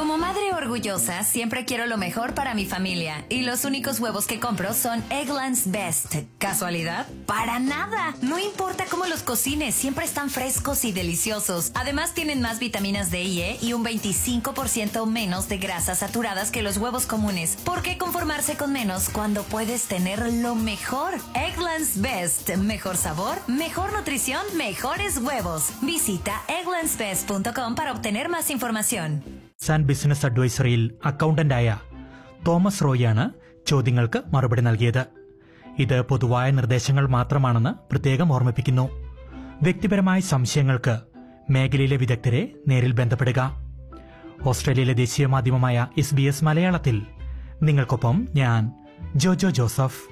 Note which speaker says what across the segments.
Speaker 1: Como madre orgullosa, siempre quiero lo mejor para mi familia. Y los únicos huevos que compro son Eggland's Best. ¿Casualidad? Para nada. No importa cómo los cocines, siempre están frescos y deliciosos. Además, tienen más vitaminas D y E y un 25% menos de grasas saturadas que los huevos comunes. ¿Por qué conformarse con menos cuando puedes tener lo mejor? Eggland's Best. Mejor sabor, mejor nutrición, mejores huevos. Visita egglandsbest.com para obtener más información.
Speaker 2: And business അഡ്വൈസറിയിൽ അക്കൗണ്ടന്റായ Thomas റോയാണ് ചോദ്യങ്ങൾക്ക് മറുപടി നൽകിയത് ഇത് പൊതുവായ നിർദ്ദേശങ്ങൾ മാത്രമാണെന്ന് പ്രത്യേകം ഓർമ്മിപ്പിക്കുന്നു വ്യക്തിപരമായ സംശയങ്ങൾക്ക് മേഖലയിലെ വിദഗ്ധരെ നേരിൽ ബന്ധപ്പെടുക ഓസ്ട്രേലിയയിലെ ദേശീയ മാധ്യമമായ എസ് ബി എസ് മലയാളത്തിൽ നിങ്ങൾക്കൊപ്പം ഞാൻ ജോജോ ജോസഫ്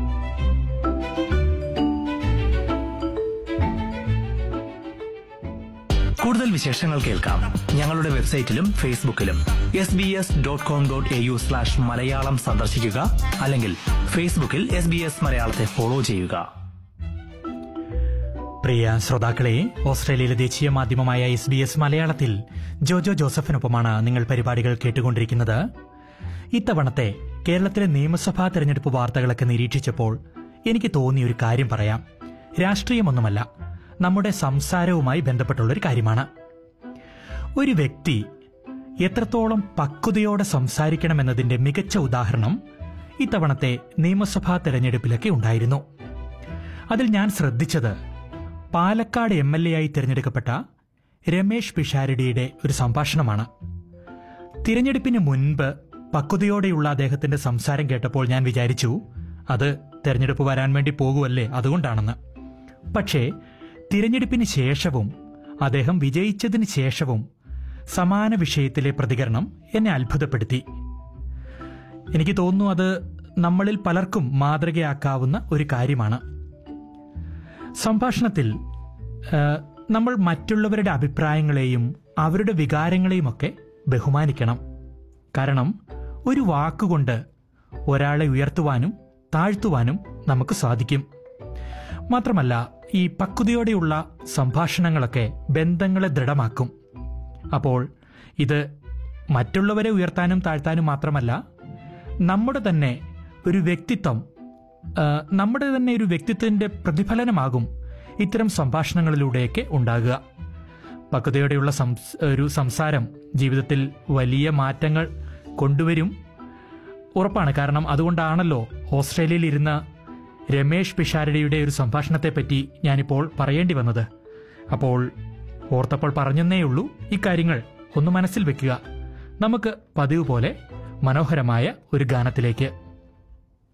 Speaker 3: കൂടുതൽ വിശേഷങ്ങൾ കേൾക്കാം ഞങ്ങളുടെ വെബ്സൈറ്റിലും ഫേസ്ബുക്കിലും S B S dot com dot A U slash Malayalam സന്ദർശിക്കുക അല്ലെങ്കിൽ ഫേസ്ബുക്കിൽ എസ് ബി എസ് മലയാളത്തെ ഫോളോ ചെയ്യുക
Speaker 2: പ്രിയ ശ്രോതാക്കളെ ഓസ്ട്രേലിയയിലെ ദേശീയ മാധ്യമമായ എസ് ബി എസ് മലയാളത്തിൽ ജോജോ ജോസഫിനൊപ്പമാണ് നിങ്ങൾ പരിപാടികൾ കേട്ടുകൊണ്ടിരിക്കുന്നത് ഇത്തവണത്തെ കേരളത്തിലെ നിയമസഭാ തെരഞ്ഞെടുപ്പ് വാർത്തകളൊക്കെ നിരീക്ഷിച്ചപ്പോൾ എനിക്ക് തോന്നിയ ഒരു കാര്യം പറയാം രാഷ്ട്രീയമൊന്നുമല്ല നമ്മുടെ സംസാരവുമായി ബന്ധപ്പെട്ടുള്ളൊരു കാര്യമാണ് ഒരു വ്യക്തി എത്രത്തോളം പക്വതയോടെ സംസാരിക്കണമെന്നതിന്റെ മികച്ച ഉദാഹരണം ഇത്തവണത്തെ നിയമസഭാ തെരഞ്ഞെടുപ്പിലൊക്കെ ഉണ്ടായിരുന്നു അതിൽ ഞാൻ ശ്രദ്ധിച്ചത് പാലക്കാട് എം എൽ എ ആയി തിരഞ്ഞെടുക്കപ്പെട്ട രമേഷ് പിഷാരടിയുടെ ഒരു സംഭാഷണമാണ് തിരഞ്ഞെടുപ്പിന് മുൻപ് പക്വതയോടെയുള്ള അദ്ദേഹത്തിന്റെ സംസാരം കേട്ടപ്പോൾ ഞാൻ വിചാരിച്ചു അത് തെരഞ്ഞെടുപ്പ് വരാൻ വേണ്ടി പോകുമല്ലേ അതുകൊണ്ടാണെന്ന് പക്ഷേ തിരഞ്ഞെടുപ്പിന് ശേഷവും അദ്ദേഹം വിജയിച്ചതിന് ശേഷവും സമാന വിഷയത്തിലെ പ്രതികരണം എന്നെ അത്ഭുതപ്പെടുത്തി എനിക്ക് തോന്നുന്നു അത് നമ്മളിൽ പലർക്കും മാതൃകയാക്കാവുന്ന ഒരു കാര്യമാണ് സംഭാഷണത്തിൽ ആ, നമ്മൾ മറ്റുള്ളവരുടെ അഭിപ്രായങ്ങളെയും അവരുടെ വികാരങ്ങളെയും ഒക്കെ ബഹുമാനിക്കണം കാരണം ഒരു വാക്കുകൊണ്ട് ഒരാളെ ഉയർത്തുവാനും താഴ്ത്തുവാനും നമുക്ക് സാധിക്കും മാത്രമല്ല ഈ പക്വതയോടെയുള്ള സംഭാഷണങ്ങളൊക്കെ ബന്ധങ്ങളെ ദൃഢമാക്കും അപ്പോൾ ഇത് മറ്റുള്ളവരെ ഉയർത്താനും താഴ്ത്താനും മാത്രമല്ല നമ്മുടെ തന്നെ ഒരു വ്യക്തിത്വം ആ, നമ്മുടെ തന്നെ ഒരു വ്യക്തിത്വത്തിന്റെ പ്രതിഫലനമാകും ഇത്തരം സംഭാഷണങ്ങളിലൂടെയൊക്കെ ഉണ്ടാകുക പക്വതയോടെയുള്ള സംസ് ഒരു സംസാരം ജീവിതത്തിൽ വലിയ മാറ്റങ്ങൾ കൊണ്ടുവരും ഉറപ്പാണ് കാരണം അതുകൊണ്ടാണല്ലോ ഓസ്ട്രേലിയയിൽ ഇരുന്ന രമേഷ് പിഷാരടിയുടെ ഒരു സംഭാഷണത്തെപ്പറ്റി ഞാനിപ്പോൾ പറയേണ്ടി വന്നത് അപ്പോൾ ഓർത്തപ്പോൾ പറഞ്ഞെന്നേ ഉള്ളൂ ഇക്കാര്യങ്ങൾ ഒന്ന് മനസ്സിൽ വെക്കുക നമുക്ക് പതിവ് പോലെ മനോഹരമായ ഒരു ഗാനത്തിലേക്ക്